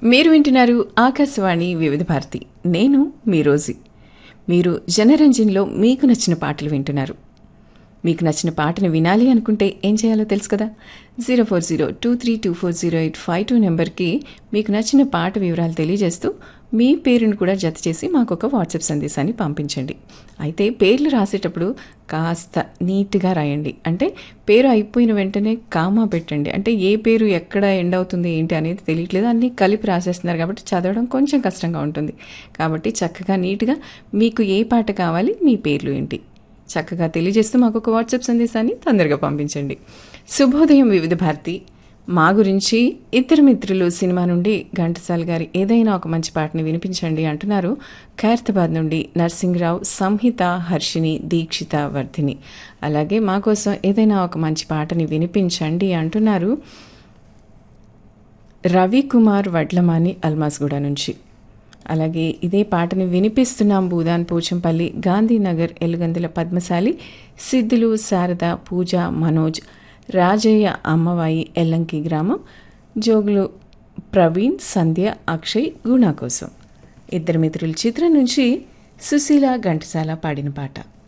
మీరు వింటున్నారు ఆకాశవాణి వివిధ భారతి నేను మీ రోజీ మీరు జనరంజన్లో మీకు నచ్చిన పాటలు వింటున్నారు మీకు నచ్చిన పాటను వినాలి అనుకుంటే ఏం చేయాలో తెలుసు కదా zero four zero two three two four zero eight five two నెంబర్కి మీకు నచ్చిన పాట వివరాలు తెలియజేస్తూ మీ పేరును కూడా జత చేసి మాకు ఒక వాట్సాప్ సందేశాన్ని పంపించండి అయితే పేర్లు రాసేటప్పుడు కాస్త నీట్గా రాయండి అంటే పేరు అయిపోయిన వెంటనే కామా పెట్టండి అంటే ఏ పేరు ఎక్కడ ఎండ్ అవుతుంది ఏంటి అనేది తెలియట్లేదు అన్నీ కలిపి రాసేస్తున్నారు కాబట్టి చదవడం కొంచెం కష్టంగా ఉంటుంది కాబట్టి చక్కగా నీట్గా మీకు ఏ పాట కావాలి మీ పేర్లు ఏంటి చక్కగా తెలియజేస్తూ మాకు ఒక వాట్సాప్ సందేశాన్ని తొందరగా పంపించండి శుభోదయం వివిధ భారతి మా గురించి ఇద్దరు మిత్రులు సినిమా నుండి ఘంటసాల గారి ఏదైనా ఒక మంచి పాటని వినిపించండి అంటున్నారు ఖైరతాబాద్ నుండి నర్సింగ్రావు సంహిత హర్షిని దీక్షిత వర్ధిని అలాగే మా కోసం ఏదైనా ఒక మంచి పాటని వినిపించండి అంటున్నారు రవికుమార్ వడ్లమాని అల్మాస్గూడ నుంచి అలాగే ఇదే పాటని వినిపిస్తున్నాం భూదాన్ పోచంపల్లి గాంధీనగర్ ఎలుగందుల పద్మశాలి సిద్ధులు శారద పూజ మనోజ్ రాజయ్య అమ్మవాయి ఎల్లంకి గ్రామం జోగులు ప్రవీణ్ సంధ్య అక్షయ్ గుణ కోసం ఇద్దరు మిత్రుల చిత్రం నుంచి సుశీల ఘంటసాల పాడిన పాట